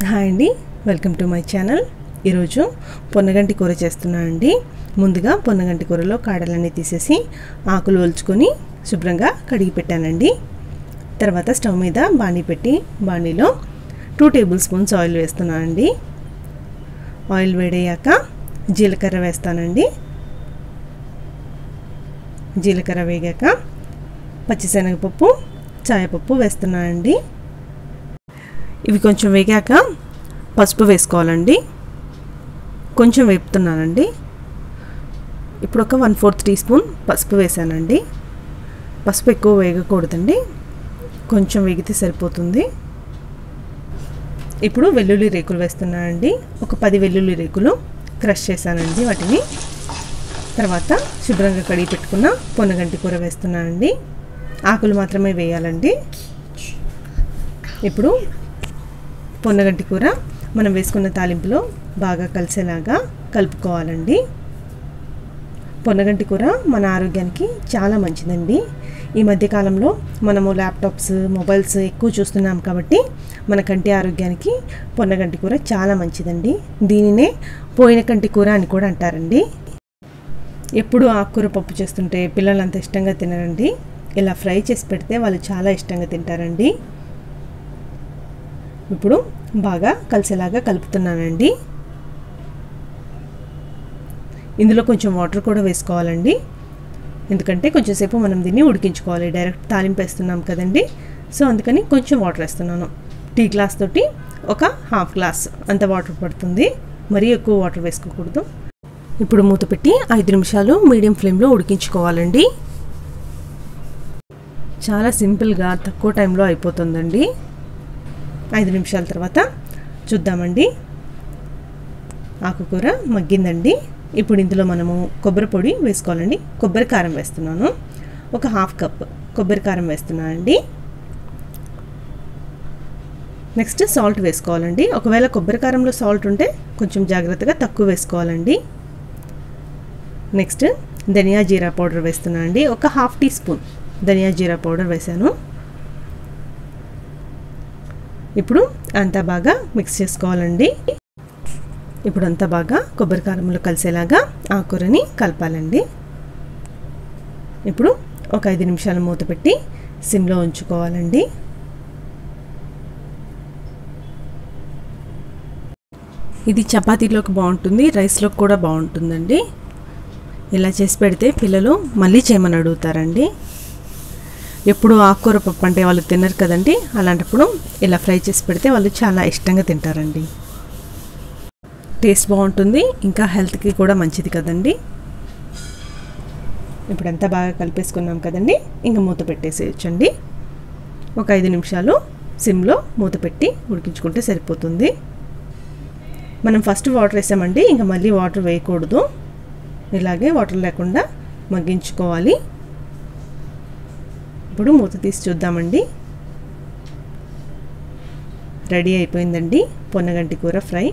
hi అండి welcome to my channel ఈరోజు పొన్నగంటి కూర చేస్తున్నానండి ముందుగా పొన్నగంటి కూరలో కాడలన్నీ తీసేసి ఆకులు ఒలుచుకొని శుభ్రంగా కడిగి పెట్టానండి తర్వాత స్టవ్ మీద బాణీ పెట్టి బాణీలో టూ టేబుల్ స్పూన్స్ ఆయిల్ వేస్తున్నానండి ఆయిల్ వేడయ్యాక జీలకర్ర వేస్తానండి జీలకర్ర వేగాక పచ్చిశనగపప్పు చాయపప్పు వేస్తున్నానండి ఇవి కొంచెం వేగాక పసుపు వేసుకోవాలండి కొంచెం వేపుతున్నానండి ఇప్పుడు ఒక వన్ ఫోర్త్ టీ స్పూన్ పసుపు వేసానండి పసుపు ఎక్కువ వేగకూడదండి కొంచెం వేగితే సరిపోతుంది ఇప్పుడు వెల్లుల్లి రేకులు వేస్తున్నానండి ఒక పది వెల్లుల్లి రేకులు క్రష్ చేశానండి వాటిని తర్వాత శుభ్రంగా కడిగి పెట్టుకున్న పొన్నగంటి కూర వేస్తున్నానండి ఆకులు మాత్రమే వేయాలండి ఇప్పుడు పొన్నగంటి కూర మనం వేసుకున్న తాలింపులో బాగా కలిసేలాగా కలుపుకోవాలండి పొన్నగంటి కూర మన ఆరోగ్యానికి చాలా మంచిదండి ఈ మధ్యకాలంలో మనము ల్యాప్టాప్స్ మొబైల్స్ ఎక్కువ చూస్తున్నాం కాబట్టి మన కంటి ఆరోగ్యానికి పొన్నగంటి కూర చాలా మంచిదండి దీనినే పోయిన కంటి కూర అని కూడా అంటారండి ఎప్పుడు ఆకుకూర పప్పు చేస్తుంటే పిల్లలు అంత ఇష్టంగా తినరండి ఇలా ఫ్రై చేసి పెడితే వాళ్ళు చాలా ఇష్టంగా తింటారండి ఇప్పుడు బాగా కలిసేలాగా కలుపుతున్నానండి ఇందులో కొంచెం వాటర్ కూడా వేసుకోవాలండి ఎందుకంటే కొంచెంసేపు మనం దీన్ని ఉడికించుకోవాలి డైరెక్ట్ తాలింపు వేస్తున్నాం కదండి సో అందుకని కొంచెం వాటర్ వేస్తున్నాను టీ గ్లాస్ తోటి ఒక హాఫ్ గ్లాస్ అంత వాటర్ పడుతుంది మరీ ఎక్కువ వాటర్ వేసుకోకూడదు ఇప్పుడు మూత పెట్టి ఐదు నిమిషాలు మీడియం ఫ్లేమ్లో ఉడికించుకోవాలండి చాలా సింపుల్గా తక్కువ టైంలో అయిపోతుందండి ఐదు నిమిషాల తర్వాత చూద్దామండి ఆకుకూర మగ్గిందండి ఇప్పుడు ఇందులో మనము కొబ్బరి పొడి వేసుకోవాలండి కొబ్బరి కారం వేస్తున్నాను ఒక హాఫ్ కప్ కొబ్బరి కారం వేస్తున్నానండి నెక్స్ట్ సాల్ట్ వేసుకోవాలండి ఒకవేళ కొబ్బరి కారంలో సాల్ట్ ఉంటే కొంచెం జాగ్రత్తగా తక్కువ వేసుకోవాలండి నెక్స్ట్ ధనియా జీరా పౌడర్ వేస్తున్నాను అండి ఒక హాఫ్ టీ స్పూన్ ధనియా జీరా పౌడర్ వేసాను ఇప్పుడు అంతా బాగా మిక్స్ చేసుకోవాలండి ఇప్పుడు అంతా బాగా కొబ్బరి కారంలో కలిసేలాగా ఆ కూరని కలపాలండి ఇప్పుడు ఒక ఐదు నిమిషాలు మూత పెట్టి సిమ్లో ఉంచుకోవాలండి ఇది చపాతీలోకి బాగుంటుంది రైస్లోకి కూడా బాగుంటుందండి ఇలా చేసి పెడితే పిల్లలు మళ్ళీ చేయమని అడుగుతారండి ఎప్పుడు ఆకుకూర పప్పు అంటే వాళ్ళు తినరు కదండి అలాంటప్పుడు ఇలా ఫ్రై చేసి పెడితే వాళ్ళు చాలా ఇష్టంగా తింటారండి టేస్ట్ బాగుంటుంది ఇంకా హెల్త్కి కూడా మంచిది కదండి ఇప్పుడు అంతా బాగా కలిపేసుకున్నాం కదండి ఇంకా మూత పెట్టేసేయచ్చండి ఒక ఐదు నిమిషాలు సిమ్లో మూత పెట్టి ఉడికించుకుంటే సరిపోతుంది మనం ఫస్ట్ వాటర్ వేసామండి ఇంకా మళ్ళీ వాటర్ వేయకూడదు ఇలాగే వాటర్ లేకుండా మగ్గించుకోవాలి ఇప్పుడు మూత తీసి చూద్దామండి రెడీ అయిపోయిందండి పొన్నగంటి కూర ఫ్రై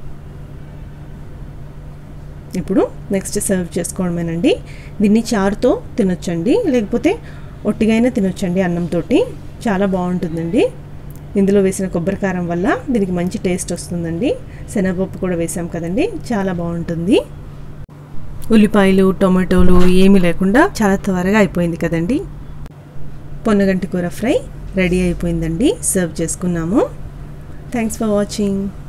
ఇప్పుడు నెక్స్ట్ సర్వ్ చేసుకోవడమేనండి దీన్ని చారుతో తినొచ్చండి లేకపోతే ఒట్టిగైనా తినొచ్చండి అన్నంతో చాలా బాగుంటుందండి ఇందులో వేసిన కొబ్బరి కారం వల్ల దీనికి మంచి టేస్ట్ వస్తుందండి శనగపప్పు కూడా వేసాం కదండి చాలా బాగుంటుంది ఉల్లిపాయలు టొమాటోలు ఏమీ లేకుండా చాలా త్వరగా అయిపోయింది కదండి పొన్నగంటి కూర ఫ్రై రెడీ అయిపోయిందండి సర్వ్ చేసుకున్నాము థ్యాంక్స్ ఫర్ వాచింగ్